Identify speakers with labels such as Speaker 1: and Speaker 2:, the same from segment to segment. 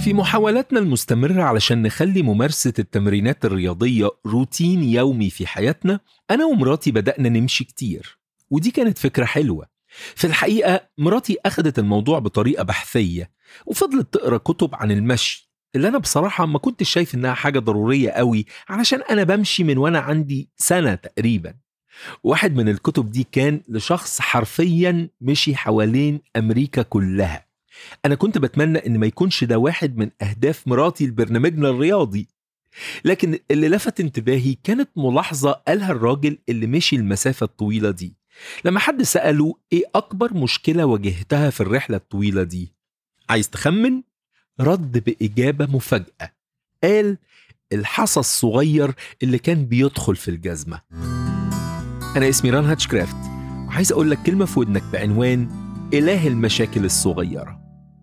Speaker 1: في محاولاتنا المستمرة علشان نخلي ممارسة التمرينات الرياضية روتين يومي في حياتنا أنا ومراتي بدأنا نمشي كتير ودي كانت فكرة حلوة في الحقيقة مراتي أخدت الموضوع بطريقة بحثية وفضلت تقرأ كتب عن المشي اللي أنا بصراحة ما كنتش شايف إنها حاجة ضرورية قوي علشان أنا بمشي من وأنا عندي سنة تقريبا واحد من الكتب دي كان لشخص حرفيا مشي حوالين أمريكا كلها أنا كنت بتمنى إن ما يكونش ده واحد من أهداف مراتي لبرنامجنا الرياضي لكن اللي لفت انتباهي كانت ملاحظة قالها الراجل اللي مشي المسافة الطويلة دي لما حد سأله إيه أكبر مشكلة واجهتها في الرحلة الطويلة دي عايز تخمن؟ رد بإجابة مفاجأة قال الحصى الصغير اللي كان بيدخل في الجزمة أنا اسمي ران هاتشكرافت وعايز أقول لك كلمة في ودنك بعنوان إله المشاكل الصغيرة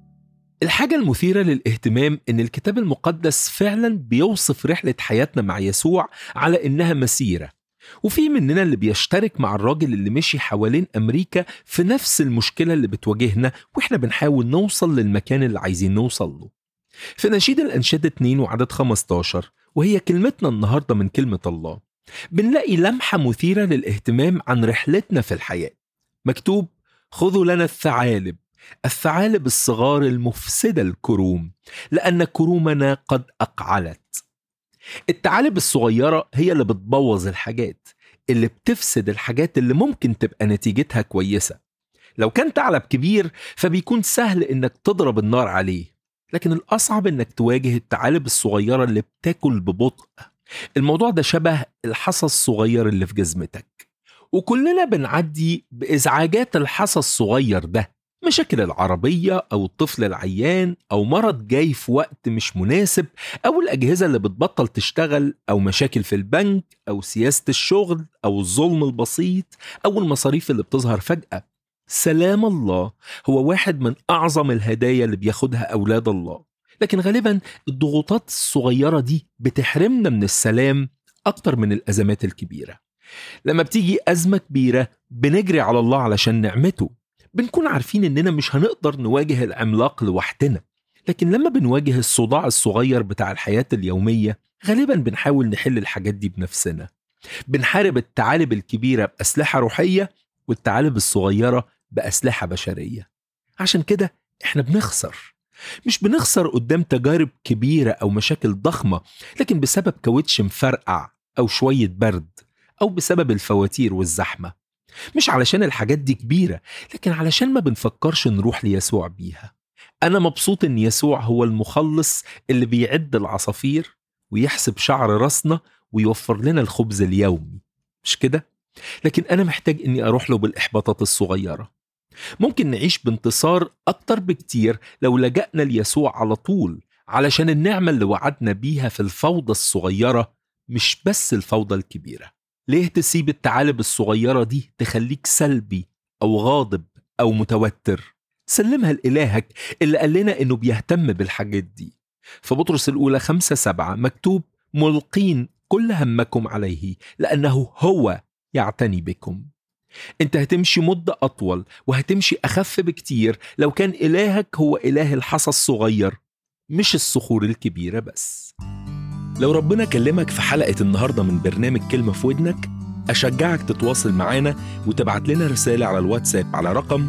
Speaker 1: الحاجة المثيرة للاهتمام إن الكتاب المقدس فعلا بيوصف رحلة حياتنا مع يسوع على إنها مسيرة وفي مننا اللي بيشترك مع الراجل اللي مشي حوالين أمريكا في نفس المشكلة اللي بتواجهنا وإحنا بنحاول نوصل للمكان اللي عايزين نوصل له في نشيد الأنشاد 2 وعدد 15 وهي كلمتنا النهاردة من كلمة الله بنلاقي لمحة مثيرة للاهتمام عن رحلتنا في الحياة مكتوب خذوا لنا الثعالب الثعالب الصغار المفسدة الكروم لأن كرومنا قد أقعلت الثعالب الصغيرة هي اللي بتبوظ الحاجات اللي بتفسد الحاجات اللي ممكن تبقى نتيجتها كويسة لو كان ثعلب كبير فبيكون سهل انك تضرب النار عليه لكن الأصعب انك تواجه الثعالب الصغيرة اللي بتاكل ببطء الموضوع ده شبه الحصى الصغير اللي في جزمتك وكلنا بنعدي بإزعاجات الحصى الصغير ده مشاكل العربية أو الطفل العيان أو مرض جاي في وقت مش مناسب أو الأجهزة اللي بتبطل تشتغل أو مشاكل في البنك أو سياسة الشغل أو الظلم البسيط أو المصاريف اللي بتظهر فجأة سلام الله هو واحد من أعظم الهدايا اللي بياخدها أولاد الله لكن غالبا الضغوطات الصغيرة دي بتحرمنا من السلام أكتر من الأزمات الكبيرة لما بتيجي أزمة كبيرة بنجري على الله علشان نعمته بنكون عارفين إننا مش هنقدر نواجه العملاق لوحدنا لكن لما بنواجه الصداع الصغير بتاع الحياة اليومية غالبا بنحاول نحل الحاجات دي بنفسنا بنحارب الثعالب الكبيرة بأسلحة روحية والثعالب الصغيرة بأسلحة بشرية عشان كده احنا بنخسر مش بنخسر قدام تجارب كبيرة أو مشاكل ضخمة لكن بسبب كاوتش مفرقع أو شوية برد أو بسبب الفواتير والزحمة مش علشان الحاجات دي كبيرة لكن علشان ما بنفكرش نروح ليسوع بيها أنا مبسوط إن يسوع هو المخلص اللي بيعد العصافير ويحسب شعر راسنا ويوفر لنا الخبز اليومي مش كده؟ لكن أنا محتاج إني أروح له بالإحباطات الصغيرة ممكن نعيش بانتصار أكتر بكتير لو لجأنا ليسوع على طول علشان النعمة اللي وعدنا بيها في الفوضى الصغيرة مش بس الفوضى الكبيرة ليه تسيب الثعالب الصغيرة دي تخليك سلبي أو غاضب أو متوتر سلمها لإلهك اللي قال لنا إنه بيهتم بالحاجات دي في بطرس الأولى خمسة سبعة مكتوب ملقين كل همكم عليه لأنه هو يعتني بكم انت هتمشي مدة أطول وهتمشي أخف بكتير لو كان إلهك هو إله الحصى الصغير مش الصخور الكبيرة بس لو ربنا كلمك في حلقة النهاردة من برنامج كلمة في ودنك أشجعك تتواصل معانا وتبعت لنا رسالة على الواتساب على رقم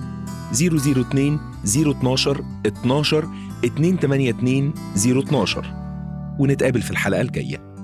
Speaker 1: 002 012 12 282 012 ونتقابل في الحلقة الجاية